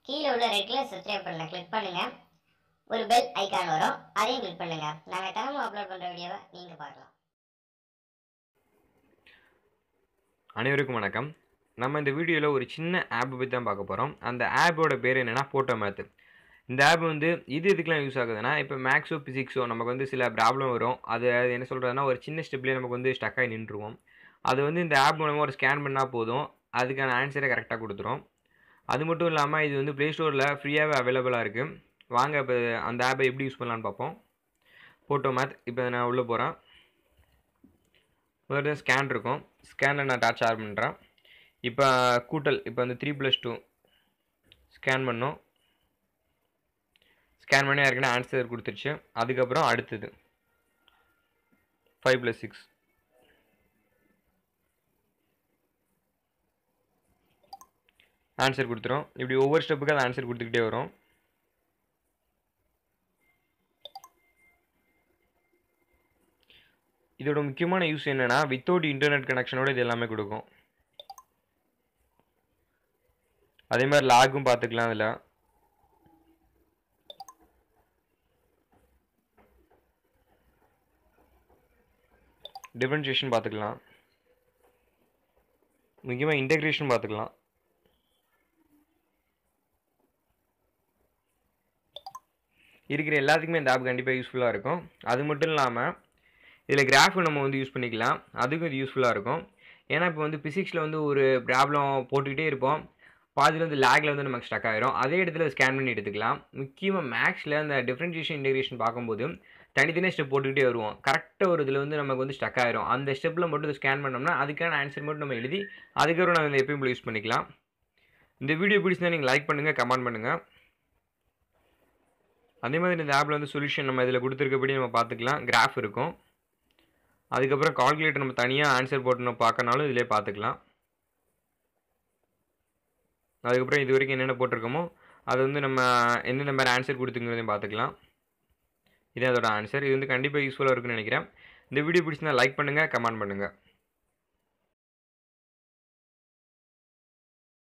கீழே உள்ள red colour subscribe பண்ணல கிளிக் பண்ணுங்க ஒரு பெல் ஐகான் வரும் அதையும் கிளிக் பண்ணுங்க நாங்கள் தினமும் அப்லோட் பண்ணுற வீடியோவை நீங்கள் பார்க்கலாம் அனைவருக்கும் வணக்கம் நம்ம இந்த வீடியோவில் ஒரு சின்ன ஆப் பற்றி தான் பார்க்க போகிறோம் அந்த ஆப்போட பேர் என்னென்னா ஃபோட்டோ மேத்து இந்த ஆப் வந்து இது எதுக்கெலாம் யூஸ் ஆகுதுன்னா இப்போ மேக்ஸோ பிசிக்ஸோ நமக்கு வந்து சில ப்ராப்ளம் வரும் அது அது என்ன சொல்கிறதுனா ஒரு சின்ன ஸ்டெப்லேயே நமக்கு வந்து ஸ்டக் ஆகி நின்றுவோம் அது வந்து இந்த ஆப் மூலமாக ஒரு ஸ்கேன் பண்ணால் போதும் அதுக்கான ஆன்சரை கரெக்டாக கொடுத்துரும் அது மட்டும் இல்லாமல் இது வந்து ப்ளே ஸ்டோரில் ஃப்ரீயாகவே அவைலபிளாக இருக்குது வாங்க இப்போ அந்த ஆப்பை எப்படி யூஸ் பண்ணலான்னு பார்ப்போம் ஃபோட்டோ மேத் இப்போ நான் உள்ளே போகிறேன் முதல்ல ஸ்கேன் இருக்கும் ஸ்கேனில் நான் டாச் ஆன் பண்ணுறேன் இப்போ கூட்டல் இப்போ வந்து த்ரீ ப்ளஸ் டூ ஸ்கேன் பண்ணோம் ஸ்கேன் பண்ணி ஏற்கனவே ஆன்சர் கொடுத்துருச்சு அதுக்கப்புறம் அடுத்தது ஃபைவ் ப்ளஸ் சிக்ஸ் ஆன்சர் கொடுத்துரும் இப்படி ஒவ்வொரு ஸ்டெப்புக்கு அது ஆன்சர் கொடுத்துக்கிட்டே வரும் இதோட முக்கியமான யூஸ் என்னென்னா வித்தவுட் இன்டர்நெட் கனெக்ஷனோட இது எல்லாமே கொடுக்கும் அதே மாதிரி லாகும் பார்த்துக்கலாம் அதில் டிஃப்ரென்ஷியேஷன் பார்த்துக்கலாம் முக்கியமாக இன்டெகிரேஷன் பார்த்துக்கலாம் இருக்கிற எல்லாத்துக்குமே இந்த ஆப் கண்டிப்பாக யூஸ்ஃபுல்லாக இருக்கும் அது மட்டும் இல்லாமல் இதில் கிராஃபு நம்ம வந்து யூஸ் பண்ணிக்கலாம் அதுக்கும் இது யூஸ்ஃபுல்லாக இருக்கும் ஏன்னா இப்போ வந்து ஃபிசிக்ஸில் வந்து ஒரு ப்ராப்ளம் போட்டுக்கிட்டே இருப்போம் பாதியில் வந்து லேக்கில் வந்து நமக்கு ஸ்டக் ஆகிரும் அதே இடத்துல ஸ்கேன் பண்ணி எடுத்துக்கலாம் முக்கியமாக மேக்ஸில் அந்த டிஃப்ரென்ஷியேஷன் இன்டெகிரேஷன் பார்க்கும்போது தனித்தனியாக ஸ்டெப் போட்டுக்கிட்டே வருவோம் கரெக்டாக ஒரு இதில் வந்து நமக்கு வந்து ஸ்டக் ஆயிரும் அந்த ஸ்டெப்பில் மட்டும் ஸ்கேன் பண்ணோம்னா அதுக்கான ஆன்சர் மட்டும் நம்ம எழுதி அதுக்கப்புறம் நம்ம இந்த எப்பயும் யூஸ் பண்ணிக்கலாம் இந்த வீடியோ பிடிச்சிருந்தா நீங்கள் லைக் பண்ணுங்கள் கமெண்ட் பண்ணுங்கள் அதே மாதிரி இந்த ஆப்பில் வந்து சொல்யூஷன் நம்ம இதில் கொடுத்துருக்கபடி நம்ம பார்த்துக்கலாம் கிராஃப் இருக்கும் அதுக்கப்புறம் கால்குலேட்டர் நம்ம தனியாக ஆன்சர் போட்டு நம்ம பார்க்கனாலும் இதிலே பார்த்துக்கலாம் அதுக்கப்புறம் இது வரைக்கும் என்னென்ன போட்டிருக்கோமோ அது வந்து நம்ம எந்தெந்த மாதிரி ஆன்சர் கொடுத்துங்கிறதையும் பார்த்துக்கலாம் இதே அதோட ஆன்சர் இது வந்து கண்டிப்பாக யூஸ்ஃபுல்லாக இருக்குன்னு நினைக்கிறேன் இந்த வீடியோ பிடிச்சிருந்தா லைக் பண்ணுங்கள் கமெண்ட் பண்ணுங்கள்